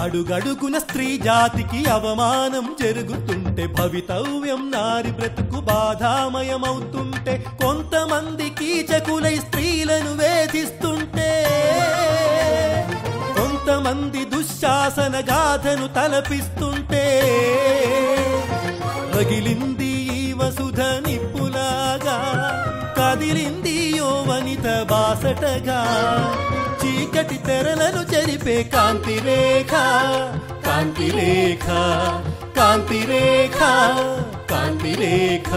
అడుగడుగున స్త్రీ జాతికి అవమానం జరుగుతుంటే భవితవ్యం నారి బ్రతుకు బాధామయమవుతుంటే కొంతమంది కీచకులై స్త్రీలను వేధిస్తుంటే కొంతమంది దుశ్శాసన గాథను తలపిస్తుంటే రగిలింది ఈ వసుధ నిప్పులాగా కదిలింది యో వనిత బాసటగా చీకటి తెరలను చెరిపే కాంతి రేఖ కాంతి రేఖ కాంతి రేఖ కాంతి రేఖ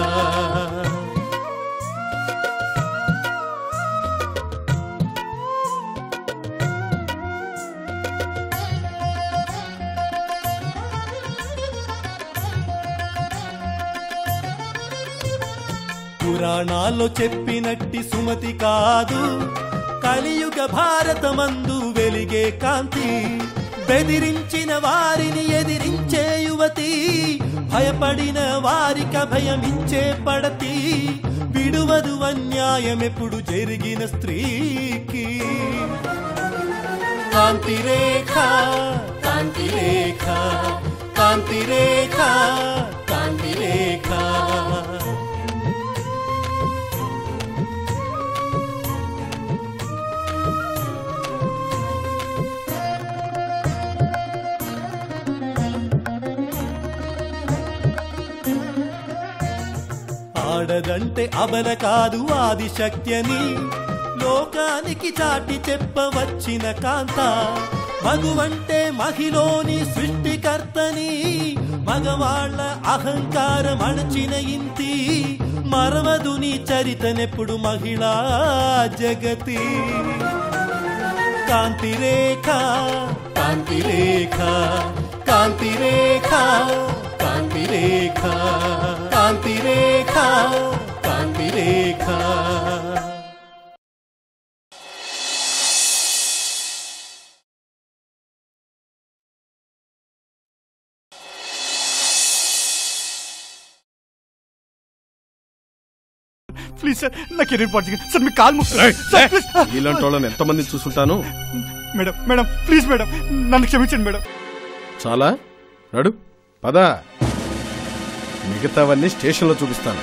పురాణాల్లో చెప్పినట్టి సుమతి కాదు కలియుగ భారతమందు వెలిగే కాంతి బెదిరించిన వారిని ఎదిరించే యువతి భయపడిన వారిక భయమిచ్చే పడతి విడువదు అన్యాయం ఎప్పుడు జరిగిన స్త్రీకి కాంతి రేఖ కాంతి రేఖ కాంతి రేఖ కాంతి రేఖ ఆడదంటే అబల కాదు ఆది శక్తి అని లోకానికి చాటి చెప్పవచ్చిన కాంత మగువంటే మహిలోని సృష్టికర్తని మగవాళ్ల అహంకారం అణచిన ఇంతి మరవదు నీ చరితనెప్పుడు మహిళా జగతి కాంతి రేఖ కాంతి రేఖ కాంతి రేఖ కాంతి రేఖ కాంతి రేఖ కాంతి రేఖ ప్లీజ్ సార్ నా కెరీర్ పాటు చేయండి. సార్ మీ కాల్ ముక్కు- సార్ ప్లీజ్ ఇలాంటి వాళ్ళని ఎంతమంది చూసుంటాను మేడం మేడం ప్లీజ్ మేడం నన్ను క్షమించండి మేడం చాలా నడు పద మిగతావన్నీ స్టేషన్లో చూపిస్తాను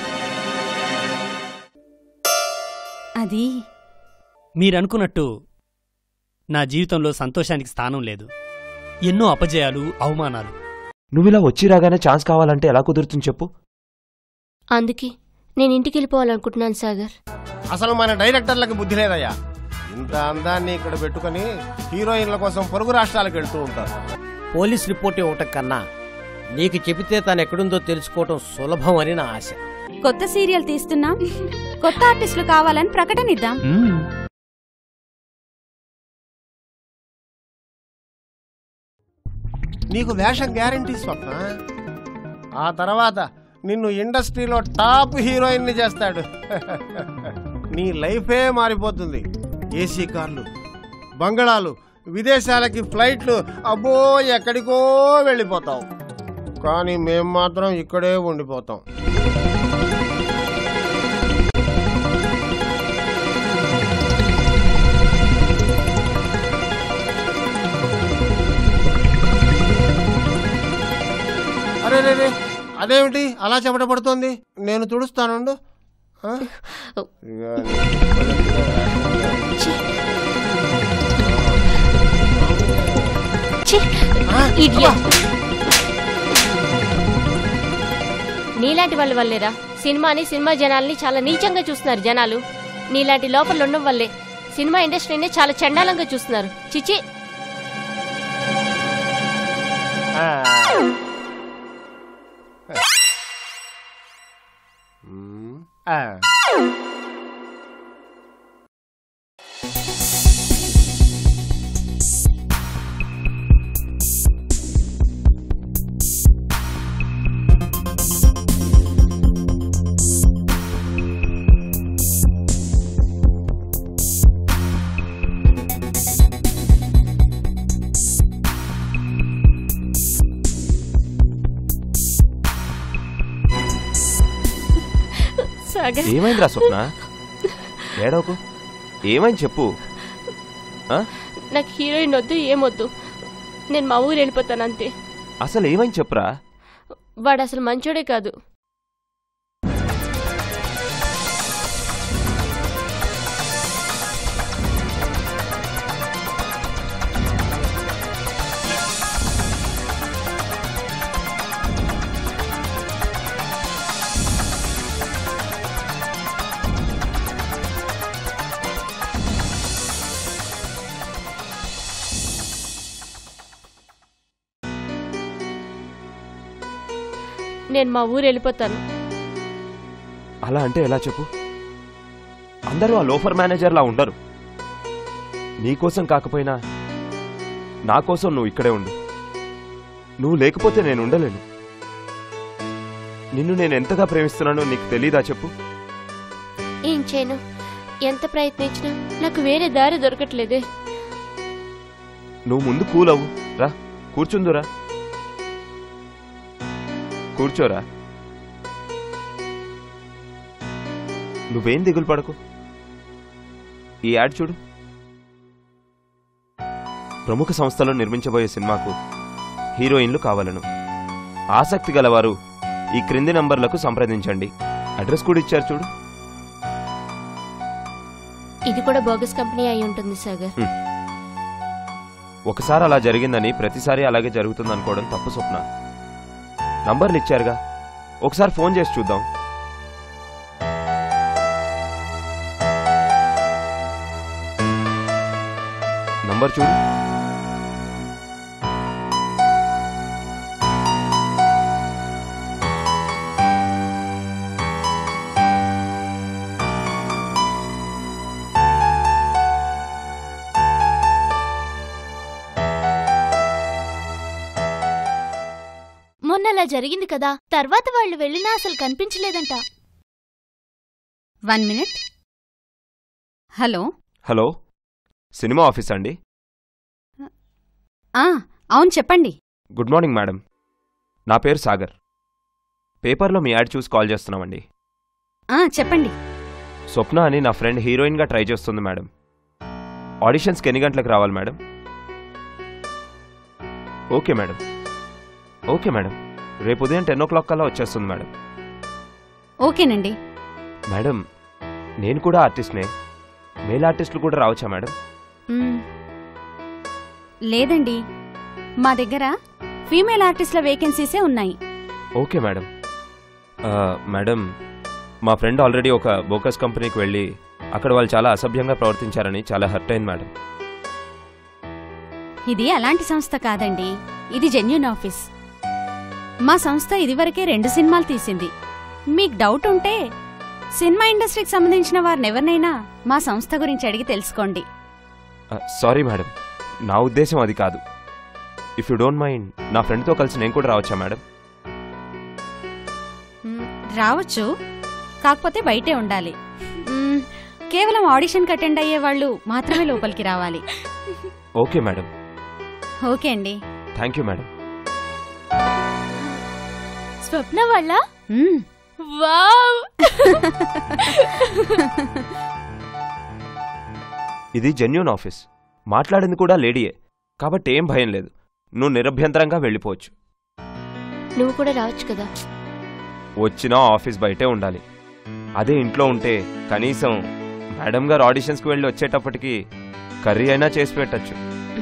అది మీరనుకున్నట్టు నా జీవితంలో సంతోషానికి స్థానం లేదు ఎన్నో అపజయాలు అవమానాలు నువ్విలా వచ్చి రాగానే ఛాన్స్ కావాలంటే ఎలా కుదురుతుంది చెప్పు అందుకే నేను ఇంటికి వెళ్ళిపోవాలనుకుంటున్నాను సాగర్ అసలు మన డైరెక్టర్లకు బుద్ధి లేదయ్యా ఇంత అందాన్ని ఇక్కడ పెట్టుకుని హీరోయిన్ల కోసం పొరుగు రాష్ట్రాలకు వెళ్తూ ఉంటారు పోలీస్ రిపోర్ట్ ఇవ్వటం కన్నా నీకు చెబితే తను ఎక్కడుందో తెలుసుకోవటం సులభం అని నా ఆశ కొత్త సీరియల్ తీస్తున్నాం కొత్త ఆర్టిస్టులు కావాలని ప్రకటన ఇద్దాం నీకు వేషం గ్యారంటీ స్వప్న ఆ తర్వాత నిన్ను ఇండస్ట్రీలో టాప్ హీరోయిన్ని చేస్తాడు నీ లైఫే మారిపోతుంది ఏసీ కార్లు బంగళాలు విదేశాలకి ఫ్లైట్లు అబ్బో ఎక్కడికో వెళ్ళిపోతావు కానీ మేం మాత్రం ఇక్కడే ఉండిపోతాం అరే రే రే అదేమిటి అలా చెమట పడుతోంది నేను తుడుస్తానుండు ఆ? ఇక Idiot. నీలాంటి వాళ్ళ వల్లేరా సినిమాని సినిమా జనాల్ని చాలా నీచంగా చూస్తున్నారు జనాలు నీలాంటి లోపల ఉండడం వల్లే సినిమా ఇండస్ట్రీని చాలా చండాలంగా చూస్తున్నారు చిచి ఆ. ఆ. సాగర్ ఏమైందిరా స్వప్న ఏడవకు ఏమైంది చెప్పు ఆ? నాకు హీరోయిన్ వద్దు ఏమొద్దు నేను మా ఊరు వెళ్ళిపోతాను అంతే అసలు ఏమైంది చెప్పురా వాడు అసలు మంచోడే కాదు నేను మా ఊరు వెళ్ళిపోతాను అలా అంటే ఎలా చెప్పు అందరూ ఆ లోఫర్ మేనేజర్లా ఉండరు నీకోసం కాకపోయినా నా కోసం నువ్వు ఇక్కడే ఉండు నువ్వు లేకపోతే నేను ఉండలేను నిన్ను నేను ఎంతగా ప్రేమిస్తున్నానో నీకు తెలీదా చెప్పు ఏం చేయను ఎంత ప్రయత్నించినా నాకు వేరే దారి దొరకట్లేదే నువ్వు ముందు కూల్ అవ్వు రా కూర్చుందురా కూర్చోరా నువ్వేం దిగులు పడకు ఈ యాడ్ చూడు ప్రముఖ సంస్థలో నిర్మించబోయే సినిమాకు హీరోయిన్లు కావాలను ఆసక్తి గలవారు ఈ క్రింది నంబర్లకు సంప్రదించండి అడ్రస్ కూడా ఇచ్చారు చూడు ఇది కూడా బోగస్ కంపెనీ అయి ఉంటుంది సాగర్ ఒకసారి అలా జరిగిందని ప్రతిసారి అలాగే జరుగుతుంది అనుకోవడం తప్పు స్వప్న నంబర్లు ఇచ్చారుగా ఒకసారి ఫోన్ చేసి చూద్దాం నంబర్ చూడు మొన్న అలా జరిగింది కదా తర్వాత వాళ్ళు వెళ్ళినా అసలు కనిపించలేదంట one minute hello hello cinema office అండి ఆ అవును చెప్పండి గుడ్ మార్నింగ్ మేడం నా పేరు సాగర్ పేపర్లో మీ యాడ్ చూసి కాల్ చేస్తున్నామండి ఆ చెప్పండి స్వప్న అని నా ఫ్రెండ్ హీరోయిన్గా ట్రై చేస్తుంది మేడం ఆడిషన్స్కి ఎన్ని గంటలకు రావాలి madam okay madam okay madam రేపు ఉదయం టెన్ ఓ క్లాక్ కల్లా వచ్చేస్తుంది మేడం ఓకేనండి మేడం నేను కూడా ఆర్టిస్ట్నే మేల్ ఆర్టిస్టులు కూడా రావచ్చా మేడం మ్మ్. లేదండి మా దగ్గర ఫీమేల్ ఆర్టిస్టుల వేకెన్సీసే ఉన్నాయి ఓకే మేడం ఆ, మేడం మా ఫ్రెండ్ ఆల్రెడీ ఒక బోకస్ కంపెనీకి వెళ్ళి అక్కడ వాళ్ళు చాలా అసభ్యంగా ప్రవర్తించారని చాలా హర్ట్ అయింది మేడం ఇది అలాంటి సంస్థ కాదండి ఇది జెన్యున్ ఆఫీస్ మా సంస్థ ఇదివరకే రెండు సినిమాలు తీసింది మీకు డౌట్ ఉంటే సినిమా ఇండస్ట్రీకి సంబంధించిన వారిని ఎవరినైనా మా సంస్థ గురించి అడిగి తెలుసుకోండి ఆ, సారీ మేడం నా ఉద్దేశం అది కాదు ఇఫ్ యూ డోంట్ మైండ్ నా ఫ్రెండ్తో కలిసి నేను కూడా రావచ్చా మేడం మ్మ్, రావచ్చు కాకపోతే బయటే ఉండాలి మ్మ్, కేవలం ఆడిషన్కి అటెండ్ అయ్యే వాళ్ళు మాత్రమే లోపలికి రావాలి ఓకే మేడం ఓకే అండి థ్యాంక్ యూ మేడం స్వప్న వాళ్ళ మ్మ్. వావ్ ఇది జెన్యున్ ఆఫీస్ మాట్లాడింది కూడా లేడీయే కాబట్టి ఏం భయం లేదు నువ్వు నిరభ్యంతరంగా వెళ్ళిపోవచ్చు నువ్వు కూడా రావచ్చు కదా వచ్చినా ఆఫీస్ బయటే ఉండాలి అదే ఇంట్లో ఉంటే కనీసం మేడం గారు ఆడిషన్స్కి వెళ్ళి వచ్చేటప్పటికి కర్రీ అయినా చేసి పెట్టచ్చు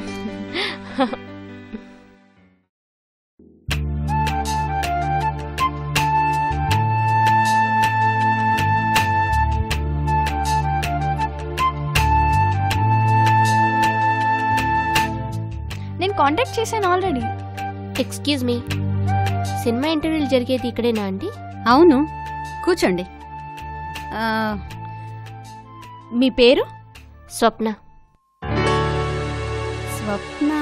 నేను కాంటాక్ట్ చేశాను ఆల్రెడీ ఎక్స్క్యూజ్ మీ సినిమా ఇంటర్వ్యూలు జరిగేది ఇక్కడేనా అండి అవును కూర్చోండి ఆ, మీ పేరు స్వప్న స్వప్న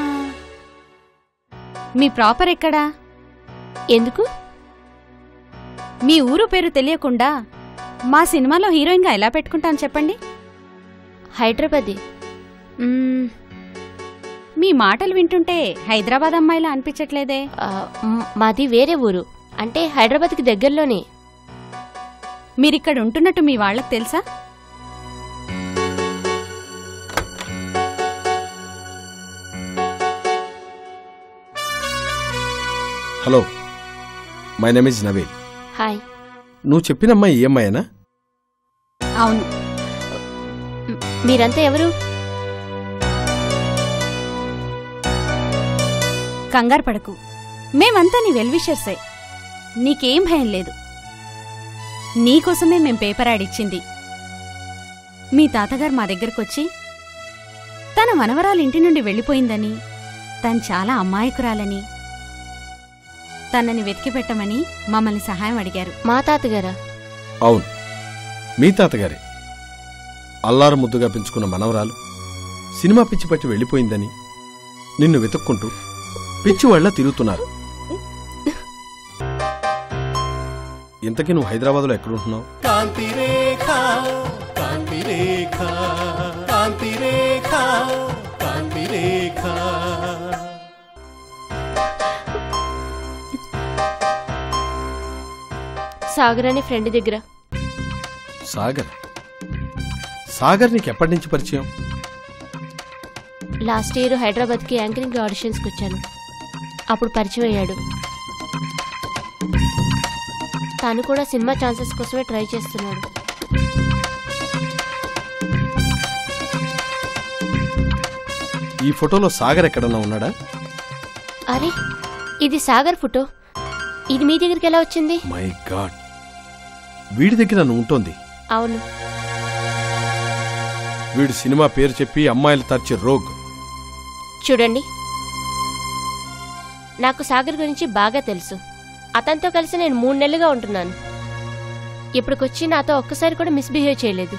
మీ ప్రాపర్ ఎక్కడా ఎందుకు మీ ఊరు పేరు తెలియకుండా మా సినిమాలో హీరోయిన్గా ఎలా పెట్టుకుంటాను చెప్పండి హైదరాబాదే మ్మ్, మీ మాటలు వింటుంటే హైదరాబాద్ అమ్మాయిలా అనిపించట్లేదే ఆ, మ్, మాది వేరే ఊరు అంటే హైదరాబాద్కి దగ్గరలోనే మీరిక్కడ ఉంటున్నట్టు మీ వాళ్ళకి తెలుసా hello my name is Naveen hi నువ్వు చెప్పిన అమ్మాయి ఈ అమ్మాయేనా అవును మీరంతా ఎవరు కంగారు పడకు మేమంతా నీ వెల్విషర్సే నీకేం భయం లేదు నీకోసమే మేం పేపర్ యాడ్ ఇచ్చింది మీ తాతగారు మా దగ్గరకొచ్చి తన మనవరాలు ఇంటి నుండి వెళ్ళిపోయిందని తను చాలా అమాయకురాలని తనని వెతికి పెట్టమని మమ్మల్ని సహాయం అడిగారు మా తాతగారా అవును మీ తాతగారే అల్లారు ముద్దుగా పెంచుకున్న మనవరాలు సినిమా పిచ్చి పట్టి వెళ్ళిపోయిందని నిన్ను వెతుక్కుంటూ పిచ్చి వాళ్ళ తిరుగుతున్నారు ఇంతకీ నువ్వు హైదరాబాద్లో ఎక్కడుంటున్నావు కాంతి రేఖ కాంతి రేఖ కాంతి రేఖ కాంతి రేఖ సాగర్ అనే ఫ్రెండ్ దగ్గర సాగర్ సాగర్ నీకు ఎప్పటి నుంచి పరిచయం లాస్ట్ ఇయర్ హైదరాబాద్కి యాంకరింగ్ ఆడిషన్స్కి వచ్చాను అప్పుడు పరిచయం అయ్యాడు తను కూడా సినిమా ఛాన్సెస్ కోసమే ట్రై చేస్తున్నాడు ఈ ఫోటోలో సాగర్ ఎక్కడన్నా ఉన్నాడా అరే ఇది సాగర్ ఫోటో ఇది మీ దగ్గరికి ఎలా వచ్చింది మై గాడ్ వీడి దగ్గర నువ్వు ఉంటుంది అవును వీడు సినిమా పేరు చెప్పి అమ్మాయిలు తర్చే రోగ్ చూడండి నాకు సాగర్ గురించి బాగా తెలుసు అతనితో కలిసి నేను మూడు నెలలుగా ఉంటున్నాను ఇప్పటికొచ్చి నాతో ఒక్కసారి కూడా మిస్బిహేవ్ చేయలేదు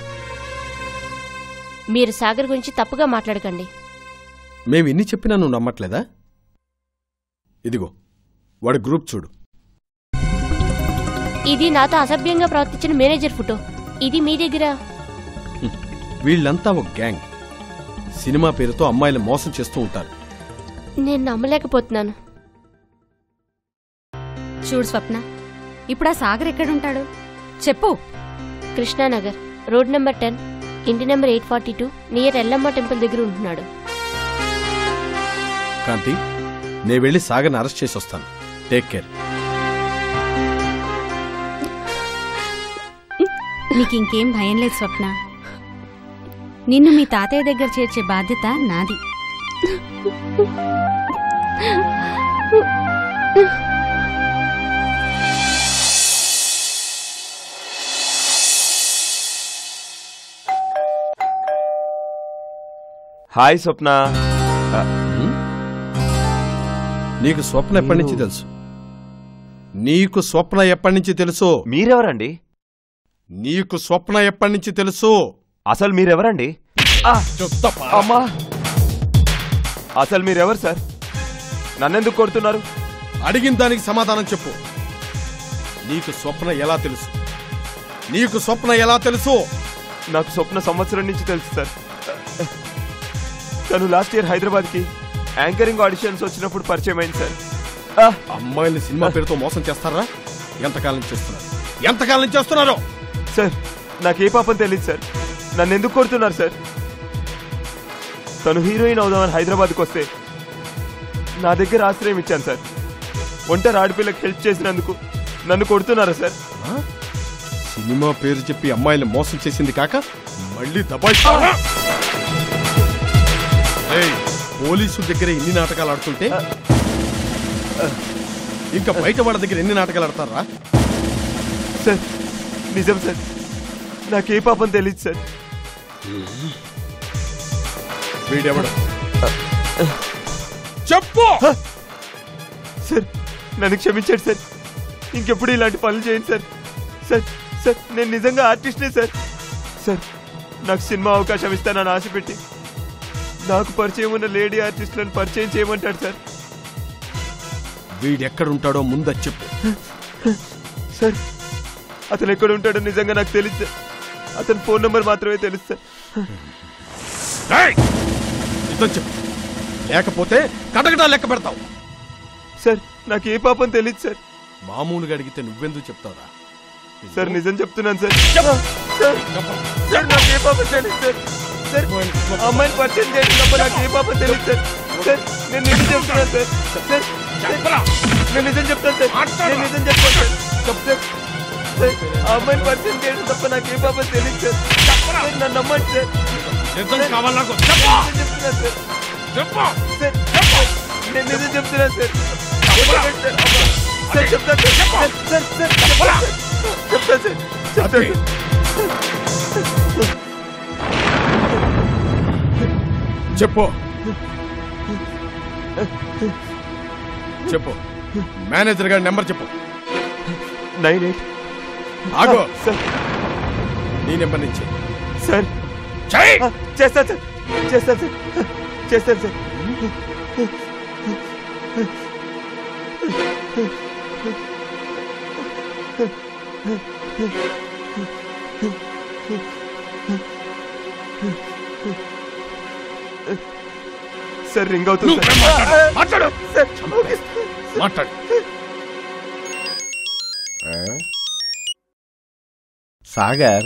మీరు సాగర్ గురించి తప్పుగా మాట్లాడకండి మేము ఎన్ని చెప్పినా నువ్వు నమ్మట్లేదా ఇదిగో వాడి గ్రూప్ చూడు ఇది నాతో అసభ్యంగా ప్రవర్తించిన మేనేజర్ ఫోటో ఇది మీ దగ్గర వీళ్ళంతా ఒక గ్యాంగ్ సినిమా పేరుతో అమ్మాయిలు మోసం చేస్తూ ఉంటారు నేను నమ్మలేకపోతున్నాను చూడు స్వప్న ఇప్పుడు ఆ సాగర్ ఎక్కడుంటాడు చెప్పు కృష్ణానగర్ రోడ్ నెంబర్ టెన్ ఇంటి number eight forty two near Yellamma temple దగ్గర ఉంటున్నాడు కాంతి నే వెళ్ళి సాగర్ని అరెస్ట్ చేసి వస్తాను టేక్ కేర్ నీకు ఇంకేం భయం లేదు స్వప్న నిన్ను మీ తాతయ్య దగ్గర చేర్చే బాధ్యత నాది హాయ్ స్వప్న ఆ, నీకు స్వప్న ఎప్పటి నుంచి తెలుసు నీకు స్వప్న ఎప్పటి నుంచి తెలుసు మీరెవరండి నీకు స్వప్న ఎప్పటి నుంచి తెలుసు అసలు మీరెవరండి ఆ, అమ్మా అసలు మీరెవరు సార్ నన్నెందుకు కొడుతున్నారు అడిగిన దానికి సమాధానం చెప్పు నీకు స్వప్న ఎలా తెలుసు నీకు స్వప్న ఎలా తెలుసు నాకు స్వప్న సంవత్సరం నుంచి తెలుసు సార్ తను లాస్ట్ ఇయర్ హైదరాబాద్కి యాంకరింగ్ ఆడిషన్స్ వచ్చినప్పుడు పరిచయం అయింది సార్ ఆ, అమ్మాయిల్ని సినిమా పేరుతో మోసం చేస్తారా ఎంతకాలం చేస్తున్నారు ఎంతకాలం చేస్తున్నారు సార్ నాకు ఏ పాపం తెలియదు సార్ నన్ను ఎందుకు కొడుతున్నారు సార్ తను హీరోయిన్ అవుదామని హైదరాబాద్కి వస్తే నా దగ్గర ఆశ్రయం ఇచ్చాను సార్ ఒంటరి ఆడపిల్లకి హెల్ప్ చేసినందుకు నన్ను కొడుతున్నారా సార్ సినిమా పేరు చెప్పి అమ్మాయిల్ని మోసం చేసింది కాక మళ్ళీ దబాయిస్తారా ఏయ్, పోలీసు దగ్గర ఎన్ని నాటకాలు ఆడుతుంటే ఇంకా బయట వాళ్ళ దగ్గర ఎన్ని నాటకాలు ఆడతారా సార్ నిజం సార్ నాకు ఏ పాపం తెలియదు సార్ వీడెవడు చెప్పు సార్ నన్ను క్షమించండి సార్ ఇంకెప్పుడు ఇలాంటి పనులు చేయండి సార్ సార్ సార్ నేను నిజంగా ఆర్టిస్ట్నే సార్ సార్ నాకు సినిమా అవకాశం ఇస్తానని ఆశ పెట్టి నాకు పరిచయం ఉన్న లేడీ ఆర్టిస్టులను పరిచయం చేయమంటాడు సార్ వీడెక్కడుంటాడో ముందు చెప్పు సార్ అతను ఎక్కడ ఉంటాడో నిజంగా నాకు తెలుసు సార్ అతని ఫోన్ నెంబర్ మాత్రమే తెలుసు సార్ ఏయ్! నిజం చెప్పు లేకపోతే కటకటా లెక్క పెడతావు సార్ నాకు ఏ పాపం తెలియదు సార్ మామూలుగా అడిగితే నువ్వెందుకు చెప్తావురా సార్ నిజం చెప్తున్నాను సార్ సార్ సార్ నాకు ఏ పాపం తెలియదు సార్ సార్ ఆ అమ్మాయిని పరిచయం చేసిన నాకు ఏ పాపం తెలియదు సార్ సార్ నేను నిజం చెప్తున్నాను సార్ సార్ నేను నిజం చెప్తాను సార్ నేను నిజం చెప్తాను సార్ చెప్తే సార్ ఆ అమ్మాయిని పరిచయం చేయడం తప్ప నాకు ఏ పాపం తెలియదు సార్ సార్, నన్ను నమ్మండి సార్ నిజం కావాలి నాకు నేను నిజం చెప్తున్నాను సార్ చెప్పు సార్ నేను నిజం చెప్తున్నాను సార్ చెప్పండి సార్ అబ్బా. సార్ చెప్తాను సార్ సార్ సార్ సార్ చెప్తాను సార్ చెప్తాను చెప్పు చెప్పు మేనేజర్ గారి నెంబర్ చెప్పు నైన్ ఎయిట్ ఆగు సార్ నీ నెంబర్ నుంచి సార్ చెయ్ ఆ, చేస్తాను సార్ చేస్తాను సార్ చేస్తాను సార్ సార్ రింగ్ అవుతుంది నువ్వు సార్ మాట్లాడు, మాట్లాడు. సార్ ఓకే మాట్లాడు Sagar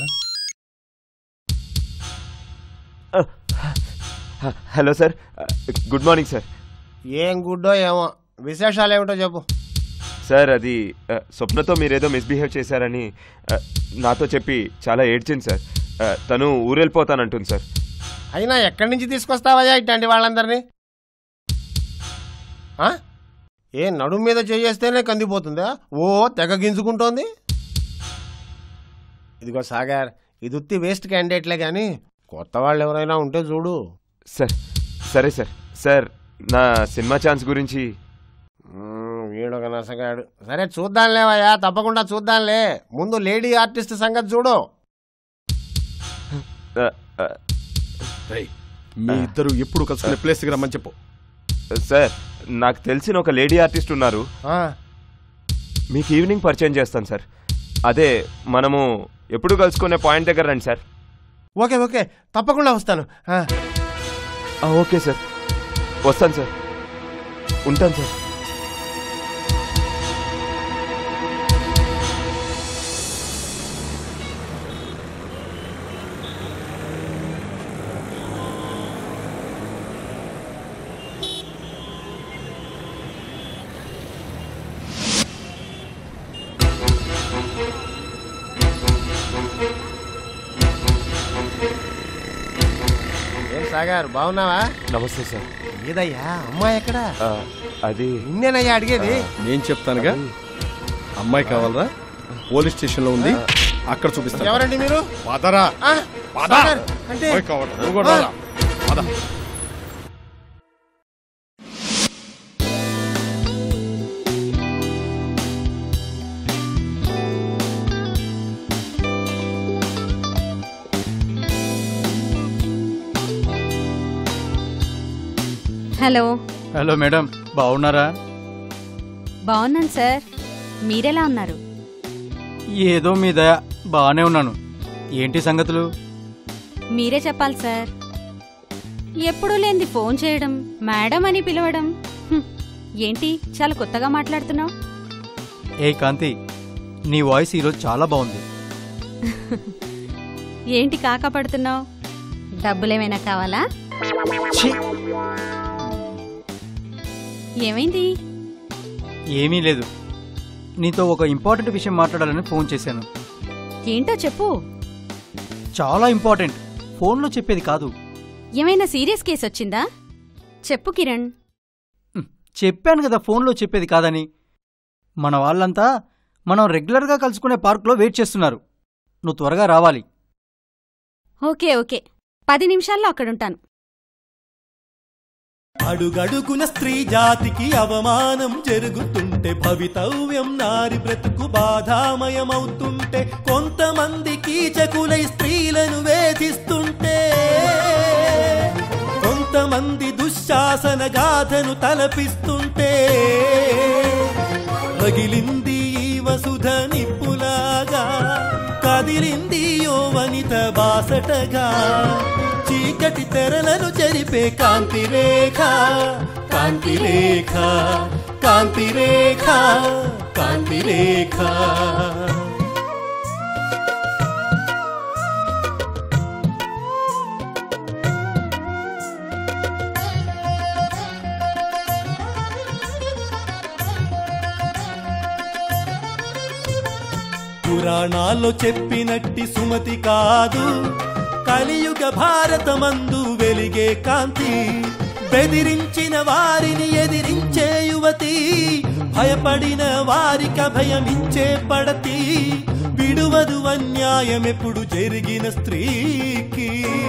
hello sir good morning sir ఏం గుడ్డో ఏమో విశేషాలు ఏమిటో చెప్పు సార్ అది ఆ, స్వప్నతో మీరేదో మిస్బిహేవ్ చేశారని ఆ, నాతో చెప్పి చాలా ఏడ్చింది సార్ ఆ, తను ఊరెళ్ళిపోతానంటుంది సార్ అయినా ఎక్కడి నుంచి తీసుకొస్తావయ్యా ఇట్లాంటి వాళ్ళందరినీ ఆ? ఏ నడుము మీద చేయేస్తేనే కందిపోతుందా ఓ తెగ గింజుకుంటోంది ఇదిగో సాగర్ ఇది ఉత్తి వేస్ట్ క్యాండిడేట్లే కానీ కొత్త వాళ్ళు ఎవరైనా ఉంటే చూడు సార్ సరే సార్ సార్ నా సినిమా ఛాన్స్ గురించి మ్మ్, వీడొక నసగాడు సరే చూద్దాంలేవయ్యా తప్పకుండా చూద్దాంలే ముందు లేడీ ఆర్టిస్ట్ సంగతి చూడు ఆ, ఆ, రేయ్, మీ ఇద్దరు ఎప్పుడు కలుసుకునే ప్లేస్కి రమ్మని చెప్పు సార్ నాకు తెలిసిన ఒక లేడీ ఆర్టిస్ట్ ఉన్నారు ఆ, మీకు ఈవినింగ్ పరిచయం చేస్తాను సార్ అదే మనము ఎప్పుడు కలుసుకునే పాయింట్ దగ్గర రండి సార్ ఓకే ఓకే తప్పకుండా వస్తాను ఆ, ఆ, ఓకే సార్ వస్తాను సార్ ఉంటాను సార్ ఏం సాగర్ బాగున్నావా నమస్తే సార్ ఏదయ్యా అమ్మాయి ఎక్కడా ఆ, అది నిన్నేనయ్యా అడిగేది నేను చెప్తానుగా అమ్మాయి కావాలరా పోలీస్ స్టేషన్ లో ఉంది అక్కడ చూపిస్తాను ఎవరండి మీరు పదరా ఆ, పద. సాగర్, అంటే పోయి కావాలి. నువ్వు కూడా రారా. పద. హలో హలో మేడం బాగున్నారా బాగున్నాను సార్ మీరెలా ఉన్నారు ఏదో మీ దయ బాగానే ఉన్నాను ఏంటి సంగతులు మీరే చెప్పాలి సార్ ఎప్పుడూ లేనిది ఫోన్ చేయడం మేడం అని పిలవడం హ్మ్. ఏంటి చాలా కొత్తగా మాట్లాడుతున్నావు ఏ కాంతి నీ వాయిస్ ఈరోజు చాలా బాగుంది ఏంటి కాకా పడుతున్నావు డబ్బులేమైనా కావాలా ఛీ! ఏమైంది ఏమీ లేదు నీతో ఒక ఇంపార్టెంట్ విషయం మాట్లాడాలని ఫోన్ చేశాను ఏంటో చెప్పు చాలా ఇంపార్టెంట్ ఫోన్లో చెప్పేది కాదు ఏమైనా సీరియస్ కేసు వచ్చిందా చెప్పు కిరణ్ హ్మ్, చెప్పాను కదా ఫోన్లో చెప్పేది కాదని మన వాళ్ళంతా మనం రెగ్యులర్గా కలుసుకునే పార్కులో వెయిట్ చేస్తున్నారు నువ్వు త్వరగా రావాలి ఓకే ఓకే పది నిమిషాల్లో అక్కడుంటాను అడుగడుగున స్త్రీ జాతికి అవమానం జరుగుతుంటే భవితవ్యం నారి బ్రతుకు బాధామయమవుతుంటే కొంతమంది కీచకులై స్త్రీలను వేధిస్తుంటే కొంతమంది దుశ్శాసన గాథను తలపిస్తుంటే రగిలింది ఈ వసుధ నిప్పులాగా కదిలింది యో వనిత బాసటగా చీకటి తెరలను చెరిపే కాంతి రేఖ కాంతి రేఖ కాంతి రేఖ కాంతి రేఖ పురాణాల్లో చెప్పినట్టి సుమతి కాదు కలియుగ భారతమందు వెలిగే కాంతి బెదిరించిన వారిని ఎదిరించే యువతి భయపడిన వారిక భయమిచ్చే పడతి విడువదు అన్యాయమెప్పుడు జరిగిన స్త్రీకి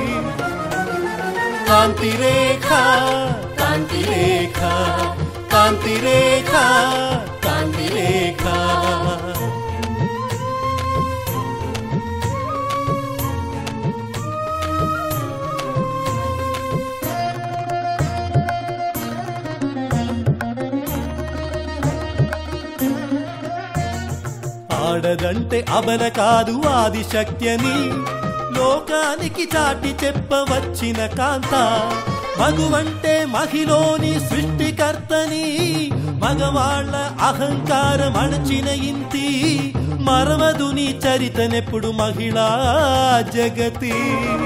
కాంతి రేఖ కాంతి రేఖ కాంతి రేఖ కాంతి రేఖ ఆడదంటే అబల కాదు ఆది శక్త్యని లోకానికి చాటి చెప్పవచ్చిన కాంత మగువంటే మహిలోని సృష్టికర్తని మగవాళ్ల అహంకారం అణచిన ఇంతి మరవదు నీ చరితనెప్పుడు మహిళా జగతి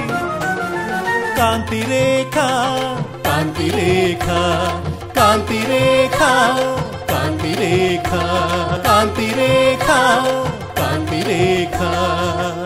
కాంతి రేఖ కాంతి రేఖ కాంతి రేఖ కాంతి రేఖ కాంతి రేఖ కాంతి రేఖ